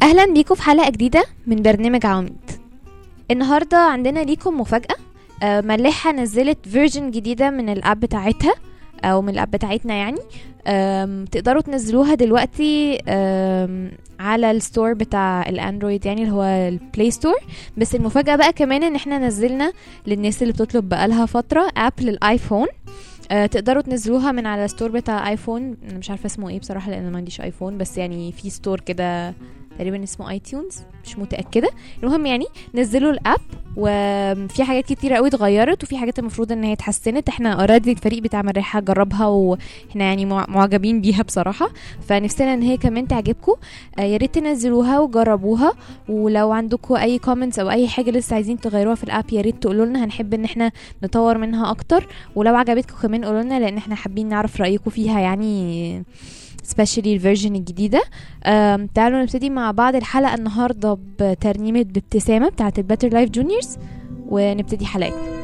اهلا بيكم في حلقه جديده من برنامج عواميد النهارده عندنا ليكم مفاجاه آه، ملاحه نزلت فيرجن جديده من الاب بتاعتها او من الاب بتاعتنا يعني آم، تقدروا تنزلوها دلوقتي آم، على الستور بتاع الاندرويد يعني اللي هو البلاي ستور بس المفاجاه بقى كمان ان احنا نزلنا للناس اللي بتطلب بقالها فتره اب للايفون آه، تقدروا تنزلوها من على الستور بتاع ايفون انا مش عارفه اسمه ايه بصراحه لان أنا ما عنديش ايفون بس يعني في ستور كده تقريبا اسمه اي تيونز مش متاكده المهم يعني نزلوا الاب وفي حاجات كتيرة قوي اتغيرت وفي حاجات المفروض ان هي اتحسنت احنا اوريدي الفريق بتاع مريحة جربها واحنا يعني مع- معجبين بيها بصراحة فنفسنا ان هي كمان تعجبكم آه يا ريت تنزلوها وجربوها ولو عندكم اي كومنتس او اي حاجة لسه عايزين تغيروها في الاب يا ريت تقولوا لنا هنحب ان احنا نطور منها اكتر ولو عجبتكم كمان قولوا لنا لان احنا حابين نعرف رايكم فيها يعني سبيشالي الفيرجن الجديدة أم، تعالوا نبتدي مع بعض الحلقة النهاردة بترنيمة بابتسامة بتاعت الباتر لايف جونيورز ونبتدي حلقتنا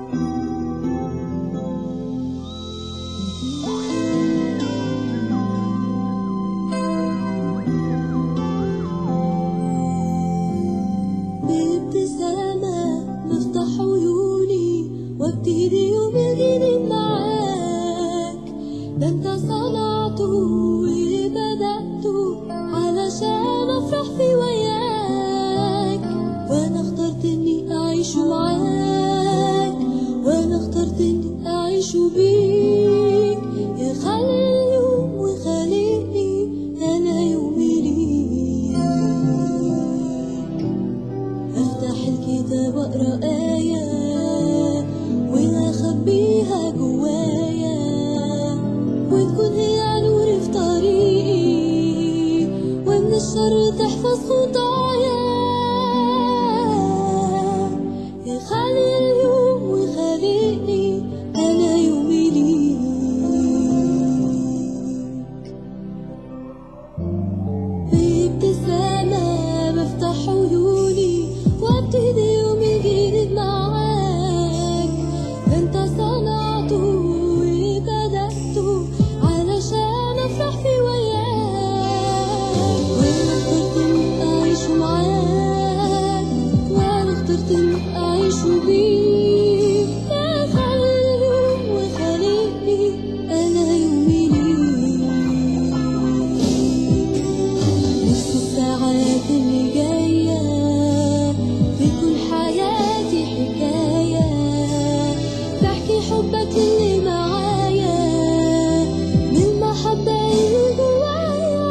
بابتسامة بفتح عيوني وابتدي يومي جديد معاك ده انت صنعته وبدأته علشان افرح في وياك وانا اخترت اني اعيش معاك وانا اخترت اني اعيش بيك يا خالق اليوم وخالقني انا يومي ليك افتح الكتاب واقرا آية واخبيها جوايا وتكون هي نور في طريقي ومن الشر تحفظ خطايا يا خالق اليوم وخالقني انا يومي ليك بابتسامة بفتح عيوني وابتدي يومي جديد معاك ده انت صنعته وبدأته علشان افرح في وياك وانا اخترت اني اعيش معاك وانا اخترت اني اعيش بيك يا خالق اليوم وخالقني انا يومي ليك نص الساعات اللي جاية بتكون حياتي حكاية بحكي حبك اللي معايا من المحبة اللي جوايا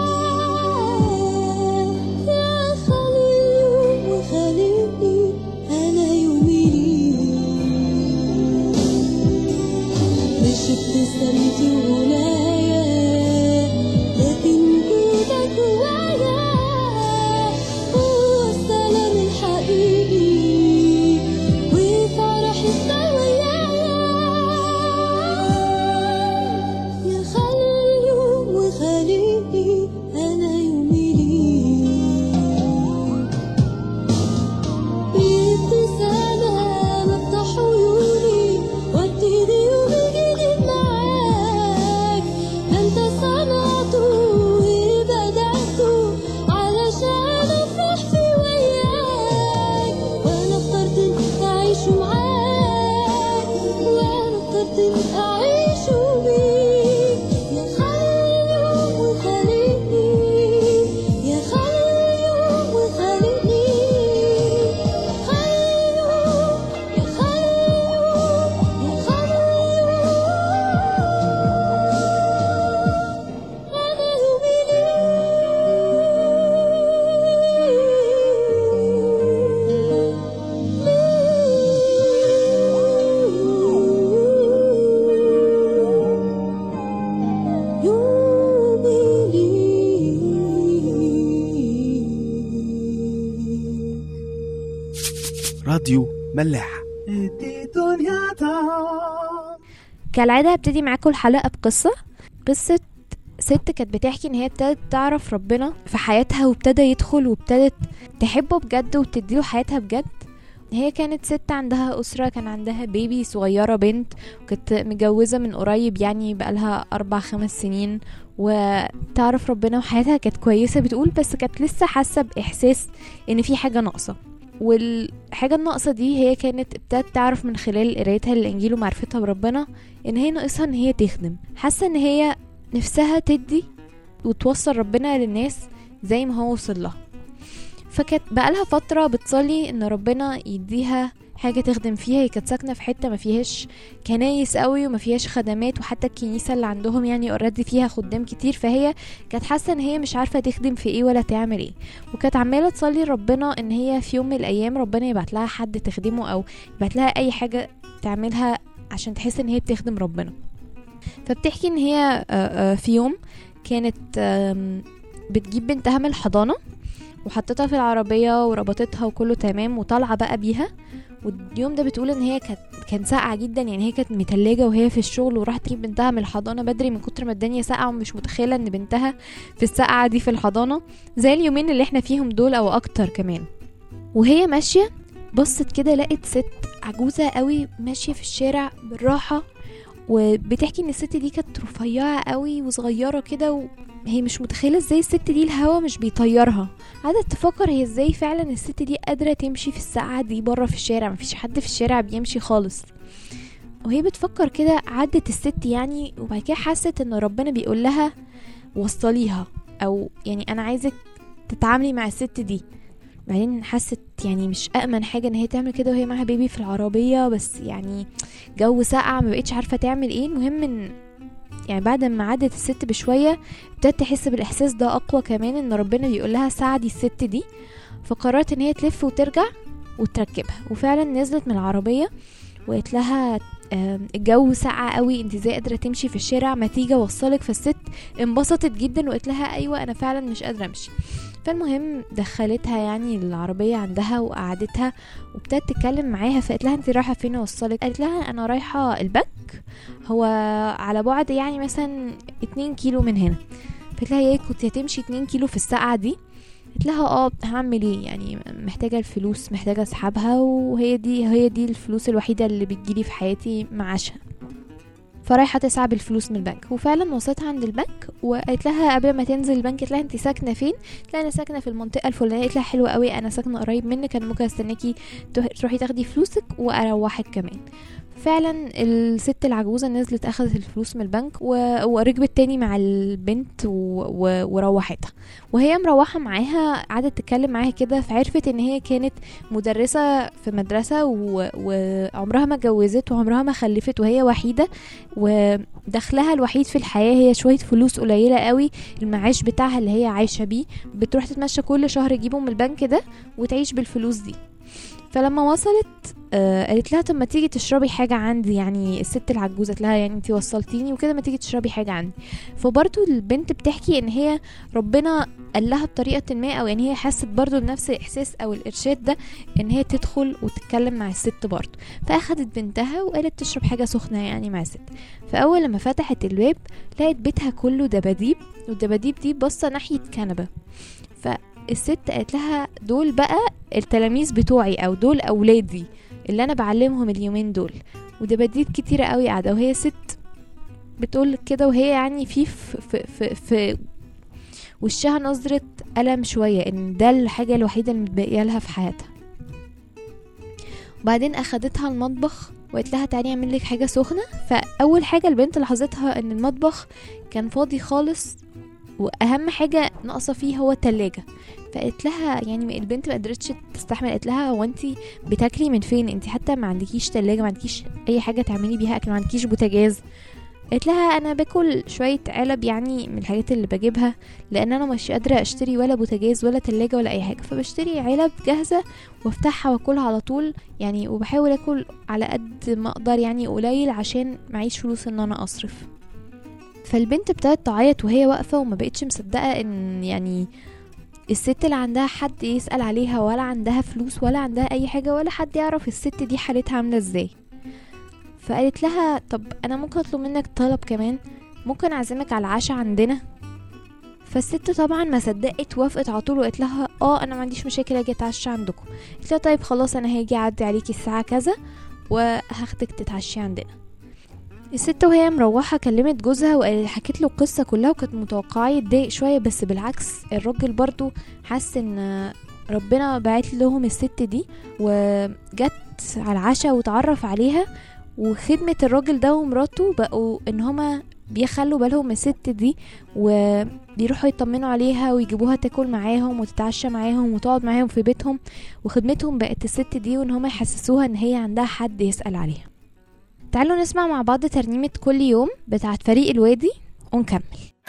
يا خالق اليوم وخالقني أنا يومي ليك مش ابتسامتي وغنايا لكن وجودك جوايا هو السلام الحقيقي وفرحتنا ويايا يا خالق اليوم وخالقني أنا يومي ليك بابتسامة بفتح عيوني وابتدي يومي جديد معاك ده انت صنعته وبدأته علشان افرح في وياك وانا اخترت اني اعيش معاك وانا اخترت اني اعيش بيك يا خالق اليوم وخالقني يا خالق اليوم وخالقني خالق يا خالق يا خالق أنا يومي ليك يومي ليك راديو ملاح كالعادة هبتدي معاكم الحلقة بقصة قصة ست كانت بتحكي ان هي ابتدت تعرف ربنا في حياتها وابتدى يدخل وابتدت تحبه بجد وتديله حياتها بجد هي كانت ست عندها أسرة كان عندها بيبي صغيرة بنت وكانت متجوزة من قريب يعني بقالها أربع خمس سنين وتعرف ربنا وحياتها كانت كويسة بتقول بس كانت لسه حاسة بإحساس إن في حاجة ناقصة والحاجة الناقصة دي هي كانت ابتدت تعرف من خلال قرايتها للإنجيل ومعرفتها بربنا إن هي ناقصها إن هي تخدم حاسة إن هي نفسها تدي وتوصل ربنا للناس زي ما هو وصل لها فكانت بقالها فترة بتصلي إن ربنا يديها حاجة تخدم فيها هي كانت ساكنة في حتة ما فيهاش كنايس قوي وما فيهاش خدمات وحتى الكنيسة اللي عندهم يعني اوريدي فيها خدام كتير فهي كانت حاسة ان هي مش عارفة تخدم في ايه ولا تعمل ايه وكانت عمالة تصلي لربنا ان هي في يوم من الايام ربنا يبعت لها حد تخدمه او يبعت لها اي حاجة تعملها عشان تحس ان هي بتخدم ربنا فبتحكي ان هي آه، آه، في يوم كانت آم، بتجيب بنتها من الحضانة وحطتها في العربية وربطتها وكله تمام وطالعة بقى بيها واليوم ده بتقول ان هي كانت كان ساقعة جدا يعني هي كانت متلجة وهي في الشغل وراحت تجيب بنتها من الحضانة بدري من كتر ما الدنيا ساقعة ومش متخيلة ان بنتها في الساقعة دي في الحضانة زي اليومين اللي احنا فيهم دول او اكتر كمان وهي ماشية بصت كده لقت ست عجوزة قوي ماشية في الشارع بالراحة وبتحكي ان الست دي كانت رفيعة قوي وصغيرة كده وهي مش متخيلة ازاي الست دي الهوا مش بيطيرها قعدت تفكر هي ازاي فعلا الست دي قادرة تمشي في الساعة دي بره في الشارع مفيش حد في الشارع بيمشي خالص وهي بتفكر كده عدت الست يعني وبعد كده حست ان ربنا بيقول لها وصليها او يعني انا عايزك تتعاملي مع الست دي بعدين حست يعني مش أأمن حاجة ان هي تعمل كده وهي معاها بيبي في العربية بس يعني جو ساقعة ما بقتش عارفة تعمل ايه المهم ان يعني بعد ما عدت الست بشوية ابتدت تحس بالإحساس ده أقوى كمان ان ربنا بيقول لها ساعدي الست دي فقررت ان هي تلف وترجع وتركبها وفعلا نزلت من العربية وقالت لها آم، الجو ساقع قوي انت ازاي قادره تمشي في الشارع ما تيجي اوصلك فالست انبسطت جدا وقالت لها ايوه انا فعلا مش قادره امشي فالمهم دخلتها يعني العربية عندها وقعدتها وابتدت تتكلم معاها فقالت لها انت رايحة فين اوصلك قالت لها انا رايحة البنك هو على بعد يعني مثلا اتنين كيلو من هنا فقالت لها ايه كنت هتمشي اتنين كيلو في الساعة دي قلت لها اه هعمل ايه يعني محتاجة الفلوس محتاجة اسحبها وهي دي هي دي الفلوس الوحيدة اللي بتجيلي في حياتي معاشها فرايحة تسحب الفلوس من البنك وفعلا وصلتها عند البنك وقالت لها قبل ما تنزل البنك قالت لها انت ساكنة فين قالت لها انا ساكنة في المنطقة الفلانية قالت لها حلوة قوي انا ساكنة قريب منك انا ممكن استناكي تروح- تروحي تاخدي فلوسك واروحك كمان فعلا الست العجوزة نزلت اخدت الفلوس من البنك و... وركبت تاني مع البنت و... و... وروحتها وهي مروحة معاها قعدت تتكلم معاها كده فعرفت ان هي كانت مدرسة في مدرسة و... وعمرها ما اتجوزت وعمرها ما خلفت وهي وحيدة ودخلها الوحيد في الحياة هي شوية فلوس قليلة قوي المعاش بتاعها اللي هي عايشة بيه بتروح تتمشى كل شهر تجيبه من البنك ده وتعيش بالفلوس دي فلما وصلت آه قالت لها طب ما تيجي تشربي حاجة عندي يعني الست العجوزة قالت لها يعني انتي وصلتيني وكده ما تيجي تشربي حاجة عندي فبرضو البنت بتحكي ان هي ربنا قال لها بطريقة ما او يعني هي حست برضو بنفس الاحساس او الارشاد ده ان هي تدخل وتتكلم مع الست برضو فاخدت بنتها وقالت تشرب حاجة سخنة يعني مع الست فاول لما فتحت الباب لقت بيتها كله دباديب والدباديب دي باصة ناحية كنبة فالست قالت لها دول بقى التلاميذ بتوعي او دول اولادي اللي انا بعلمهم اليومين دول ودباديب كتيرة قوي قاعدة وهي ست بتقول كده وهي يعني في في, في, في, في وشها نظرة ألم شوية إن ده الحاجة الوحيدة اللي متبقية لها في حياتها وبعدين أخدتها المطبخ وقالت لها تعالي أعمل لك حاجة سخنة فأول حاجة البنت لاحظتها إن المطبخ كان فاضي خالص وأهم حاجة ناقصة فيه هو التلاجة فقالت لها يعني البنت ما قدرتش تستحمل قالت لها هو انت بتاكلي من فين انت حتى ما عندكيش تلاجة ما عندكيش اي حاجة تعملي بيها اكل ما عندكيش بوتاجاز قالت لها انا باكل شويه علب يعني من الحاجات اللي بجيبها لان انا مش قادره اشتري ولا بوتاجاز ولا تلاجة ولا اي حاجه فبشتري علب جاهزه وافتحها واكلها على طول يعني وبحاول اكل على قد ما اقدر يعني قليل عشان معيش فلوس ان انا اصرف فالبنت ابتدت تعيط وهي واقفه وما بقتش مصدقه ان يعني الست اللي عندها حد يسأل عليها ولا عندها فلوس ولا عندها أي حاجة ولا حد يعرف الست دي حالتها عاملة ازاي فقالت لها طب أنا ممكن أطلب منك طلب كمان ممكن أعزمك على العشاء عندنا فالست طبعا ما صدقت وافقت على طول وقالت لها اه انا ما عنديش مشاكل اجي اتعشى عندكم قلت لها طيب خلاص انا هاجي اعدي عليكي الساعه كذا وهاخدك تتعشي عندنا الست وهي مروحة كلمت جوزها وحكت له القصة كلها وكانت متوقعة يتضايق شوية بس بالعكس الراجل برضو حس ان ربنا بعت لهم الست دي وجت على العشاء وتعرف عليها وخدمة الراجل ده ومراته بقوا ان هما بيخلوا بالهم من الست دي وبيروحوا يطمنوا عليها ويجيبوها تاكل معاهم وتتعشى معاهم وتقعد معاهم في بيتهم وخدمتهم بقت الست دي وان هما يحسسوها ان هي عندها حد يسأل عليها تعالوا نسمع مع بعض ترنيمة كل يوم بتاعت فريق الوادي ونكمل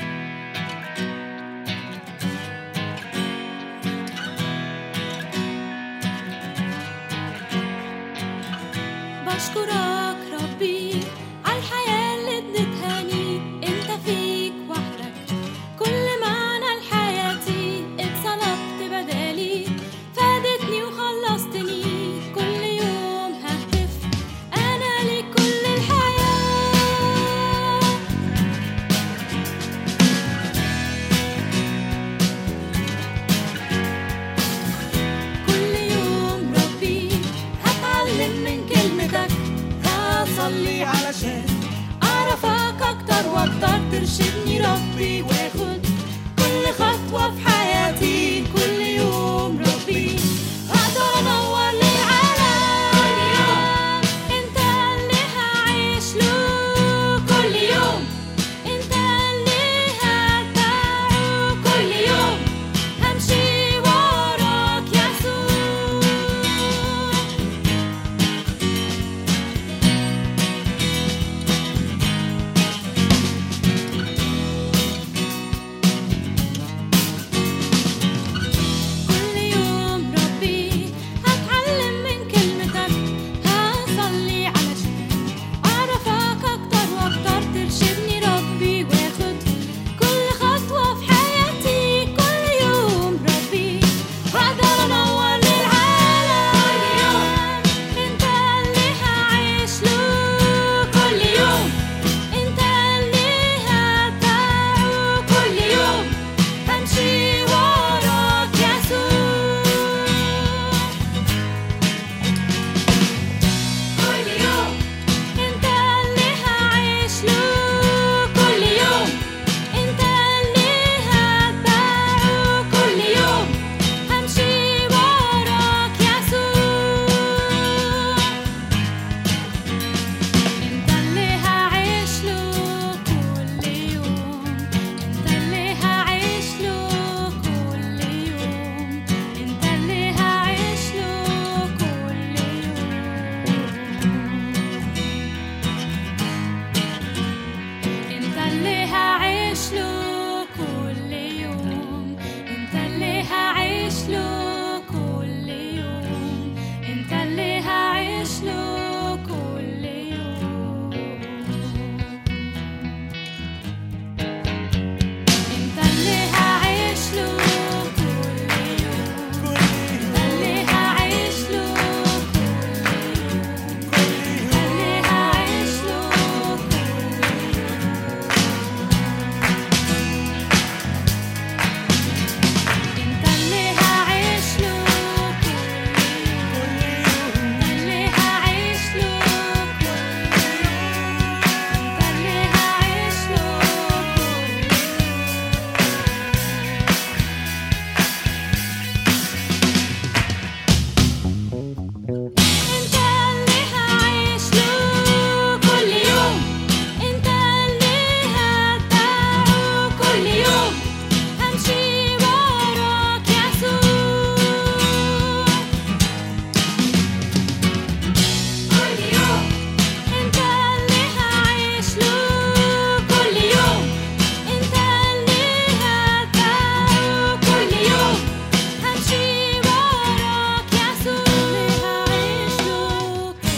بشكرك ربي على الحياة اللي اديتهاني انت فيك وحدك كل معنى لحياتي اتصلبت بدالي فادتني وخلصتني كل يوم ههتف انا ليك كل الحياة كل يوم ربي هتعلم من كلمتك هصلي علشان اعرفك اكتر واكتر ترشدني ربي واخد كل خطوة في حياتي كل يوم ربي هقدر انور للعالم كل يوم انت اللي هعيش له كل يوم انت اللي هتبعه كل يوم همشي وراك يسوع كل يوم ربي هتعلم من كلمتك هصلي علشان اعرفك اكتر واكتر ترشدني ربي واخد كل خطوة في حياتي كل يوم ربي هقدر انور للعالم كل يوم انت اللي هعيش له كل يوم انت اللي هتبعه كل يوم همشي وراك يسوع كل يوم انت اللي هعيش له كل يوم انت اللي هتبعه كل يوم همشي وراك يسوع انت اللي هعيش له كل يوم انت اللي هعيش له كل يوم انت اللي هعيش له كل يوم انت اللي هعيش له كل يوم انت اللي هعيش له كل يوم انت اللي هعيش له كل يوم انت اللي هعيش له كل يوم انت اللي هعيش له كل يوم انت اللي هعيش له كل انت اللي هعيش له كل يوم انت اللي هعيش له كل يوم انت اللي هعيش له كل انت اللي هعيش له كل يوم انت اللي هتبعه كل يوم همشي وراك يسوع كل يوم انت اللي هعيش له كل يوم انت اللي هتبعه كل يوم همشي وراك يسوع اللي هعيش له كل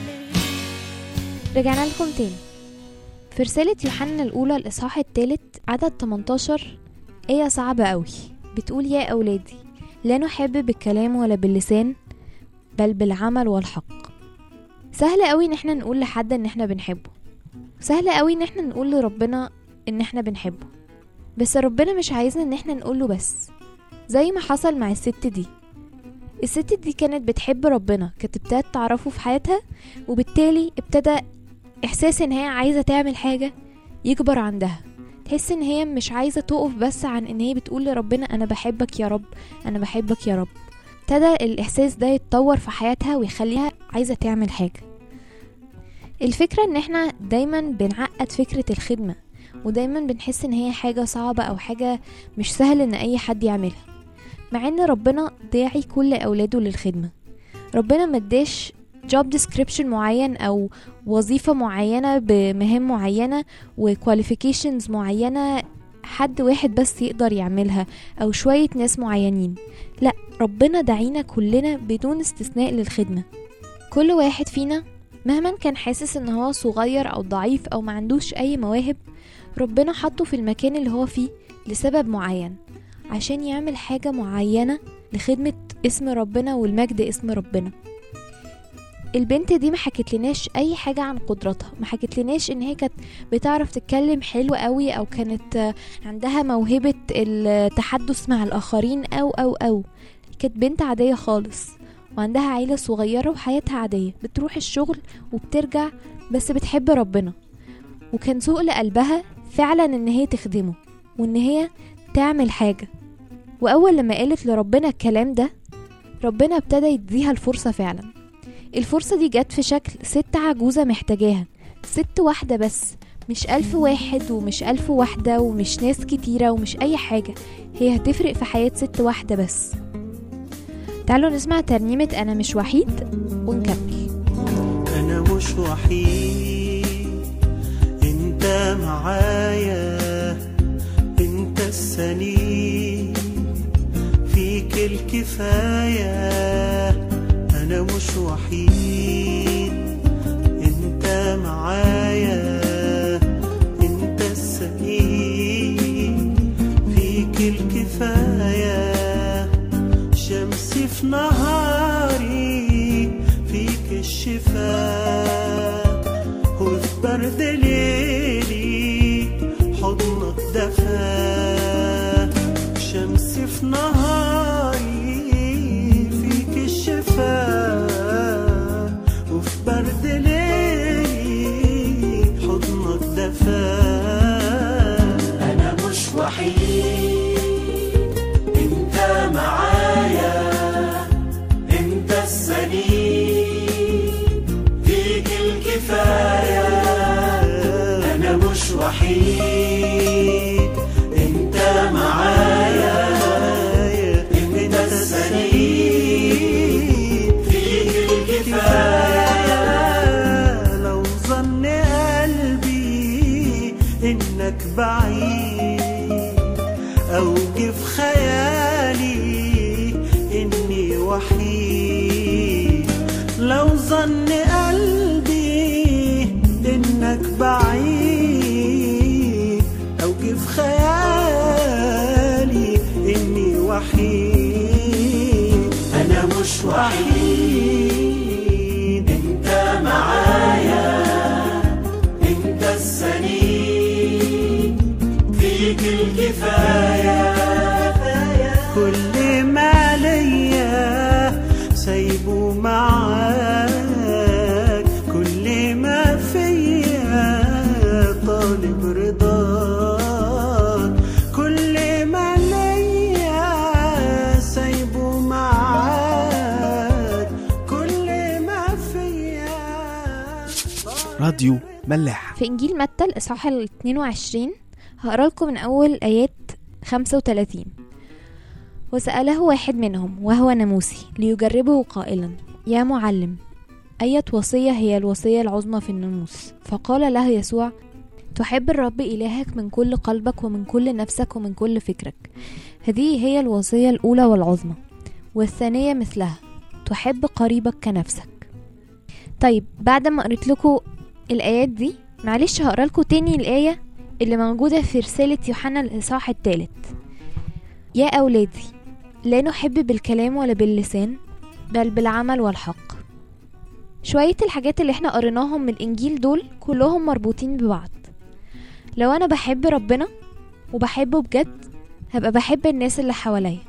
رجعنا لكم تاني في رسالة يوحنا الأولى الإصحاح الثالث عدد 18 آية صعبة أوي بتقول يا أولادي لا نحب بالكلام ولا باللسان بل بالعمل والحق سهل أوي إن احنا نقول لحد إن احنا بنحبه سهل أوي إن احنا نقول لربنا إن احنا بنحبه بس ربنا مش عايزنا إن احنا نقوله بس زي ما حصل مع الست دي الست دي كانت بتحب ربنا كانت ابتدت تعرفه في حياتها وبالتالي ابتدى احساس ان هي عايزه تعمل حاجه يكبر عندها تحس ان هي مش عايزه تقف بس عن ان هي بتقول لربنا انا بحبك يا رب انا بحبك يا رب ابتدى الاحساس ده يتطور في حياتها ويخليها عايزه تعمل حاجه الفكره ان احنا دايما بنعقد فكره الخدمه ودايما بنحس ان هي حاجه صعبه او حاجه مش سهل ان اي حد يعملها مع ان ربنا داعي كل اولاده للخدمه ربنا مداش job description معين او وظيفة معينة بمهام معينة وكواليفيكيشنز معينة حد واحد بس يقدر يعملها او شوية ناس معينين لا ربنا دعينا كلنا بدون استثناء للخدمة كل واحد فينا مهما كان حاسس ان هو صغير او ضعيف او ما عندوش اي مواهب ربنا حطه في المكان اللي هو فيه لسبب معين عشان يعمل حاجة معينة لخدمة اسم ربنا والمجد اسم ربنا البنت دي ما حكت لناش اي حاجه عن قدراتها ما حكت لناش ان هي كانت بتعرف تتكلم حلو قوي او كانت آه، عندها موهبه التحدث مع الاخرين او او او كانت بنت عاديه خالص وعندها عيله صغيره وحياتها عاديه بتروح الشغل وبترجع بس بتحب ربنا وكان سوق لقلبها فعلا ان هي تخدمه وان هي تعمل حاجه واول لما قالت لربنا الكلام ده ربنا ابتدى يديها الفرصه فعلا الفرصة دي جت في شكل ست عجوزة محتاجاها ست واحدة بس مش ألف واحد ومش ألف واحدة ومش ناس كتيرة ومش أي حاجة هي هتفرق في حياة ست واحدة بس تعالوا نسمع ترنيمة أنا مش وحيد ونكمل أنا مش وحيد أنت معايا أنت السنين فيك الكفاية أنا مش وحيد أنت معايا أنت السنين فيك الكفاية شمسي في نهاري فيك الشفاء وفي برد ليلي حضنك دفا شمسي في نهاري فيك الشفاء وفي برد ليلي حضنك دفا أنا مش وحيد انت معايا انت السنين فيك الكفاية انا مش وحيد انت معايا انت السنين فيك الكفاية لو ظن قلبي انك بعيد أو جه في خيالي إني وحيد لو ظن قلبي إنك بعيد أو جه في خيالي إني وحيد أنا مش وحيد أنت معايا أنت السنين فيك الكفاية كل ما ليا سايبه معاك كل ما فيا طالب رضاك كل ما ليا سايبه معاك كل ما فيا طالب راديو ملاح في إنجيل متى الإصحاح ال 22 هقرا لكم من أول آيات 35 وسأله واحد منهم وهو ناموسي ليجربه قائلا يا معلم أية وصية هي الوصية العظمى في الناموس فقال له يسوع تحب الرب إلهك من كل قلبك ومن كل نفسك ومن كل فكرك هذه هي الوصية الأولى والعظمى والثانية مثلها تحب قريبك كنفسك طيب بعد ما قريت لكم الآيات دي معلش هقرا لكم تاني الآية اللي موجودة في رسالة يوحنا الإصحاح الثالث يا أولادي لا نحب بالكلام ولا باللسان بل بالعمل والحق شوية الحاجات اللي احنا قريناهم من الإنجيل دول كلهم مربوطين ببعض لو أنا بحب ربنا وبحبه بجد هبقى بحب الناس اللي حواليا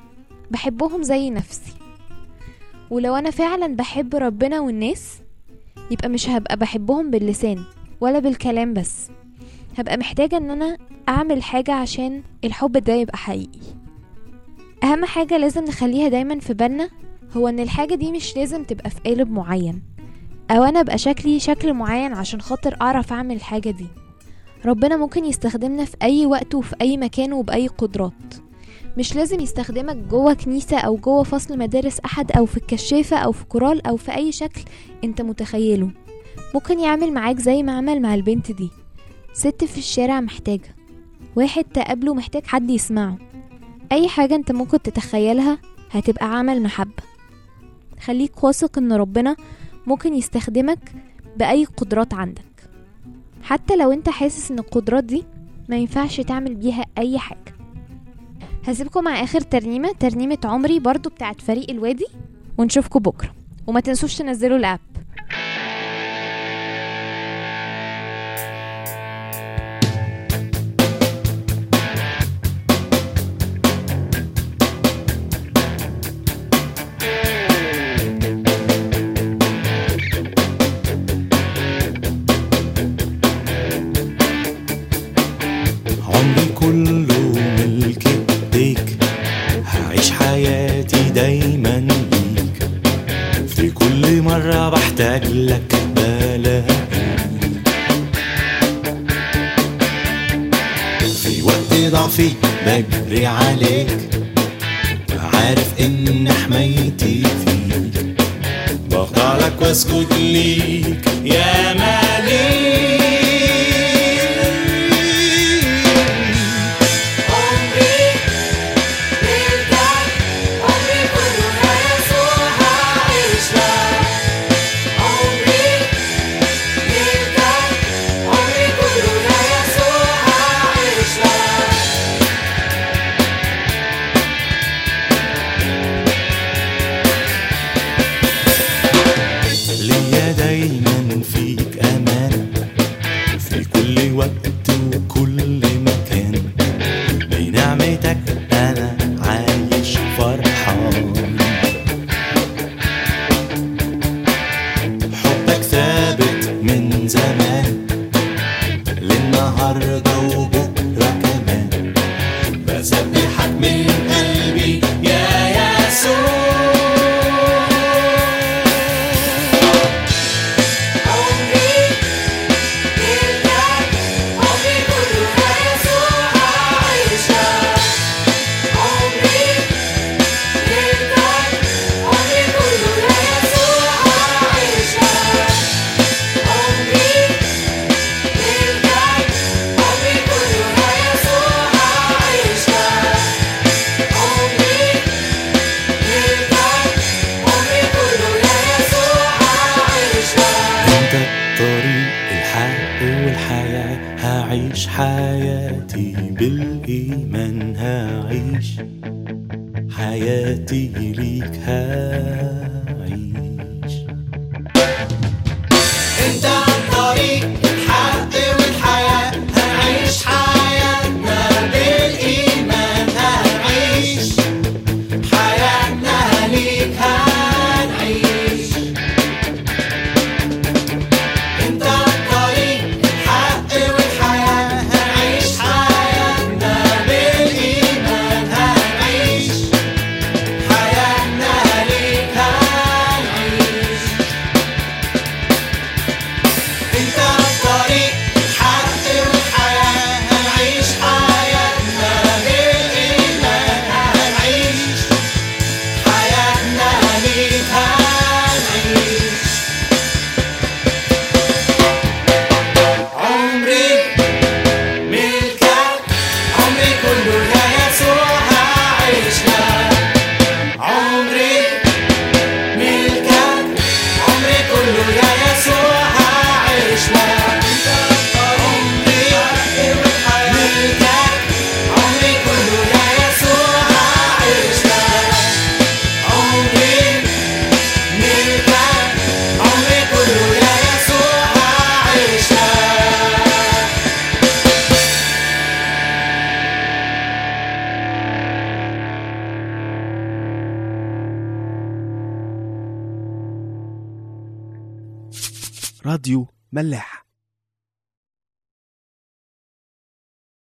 بحبهم زي نفسي ولو انا فعلا بحب ربنا والناس يبقى مش هبقى بحبهم باللسان ولا بالكلام بس هبقى محتاجة ان انا اعمل حاجة عشان الحب ده يبقى حقيقي اهم حاجة لازم نخليها دايما في بالنا هو ان الحاجة دي مش لازم تبقى في قالب معين او انا ابقى شكلي شكل معين عشان خاطر اعرف اعمل الحاجة دي ربنا ممكن يستخدمنا في اي وقت وفي اي مكان وباي قدرات مش لازم يستخدمك جوه كنيسة او جوه فصل مدارس احد او في الكشافة او في كورال او في اي شكل انت متخيله ممكن يعمل معاك زي ما عمل مع البنت دي ست في الشارع محتاجة واحد تقابله محتاج حد يسمعه اي حاجة انت ممكن تتخيلها هتبقى عمل محبة خليك واثق ان ربنا ممكن يستخدمك بأي قدرات عندك حتى لو انت حاسس ان القدرات دي ما ينفعش تعمل بيها اي حاجة هسيبكم مع اخر ترنيمة ترنيمة عمري برضو بتاعت فريق الوادي ونشوفكم بكرة وما تنسوش تنزلوا الاب عمري كله ملك ايديك هعيش حياتي دايما ليك في كل مرة بحتاج لك بلاقيك في وقت ضعفي بجري عليك عارف ان حمايتي فيك بخضع لك واسجد ليك يا مالك عمري ملكك عمري كله يا يسوع هعيش لك عمري ملكك عمري كله يا يسوع هعيش لك ليا دايما فيك امان في كل وقت وكل مكان بنعمتك انا عايش فرحان حبك ثابت من زمان للنهارده وبكره كمان بسبحك من قلبي يا يسوع عمري ملكك عمري كله يا يسوع هعيش لك عمري ملكك عمري كله يا يسوع هعيش لك عمري ملكك عمري كله يا يسوع هعيش لك عمري ملكك عمري كله يا يسوع هعيش لك انت الطريق الحق والحياة هعيش حياتي بالإيمان هعيش حياتي ليك هعيش انت الطريق الحق والحياة هنعيش حياتنا بالإيمان هنعيش حياتنا ليك هنعيش انت الطريق الحق والحياة هنعيش حياتنا بالإيمان هنعيش حياتنا ليك هنعيش انت الطريق راديو ملاح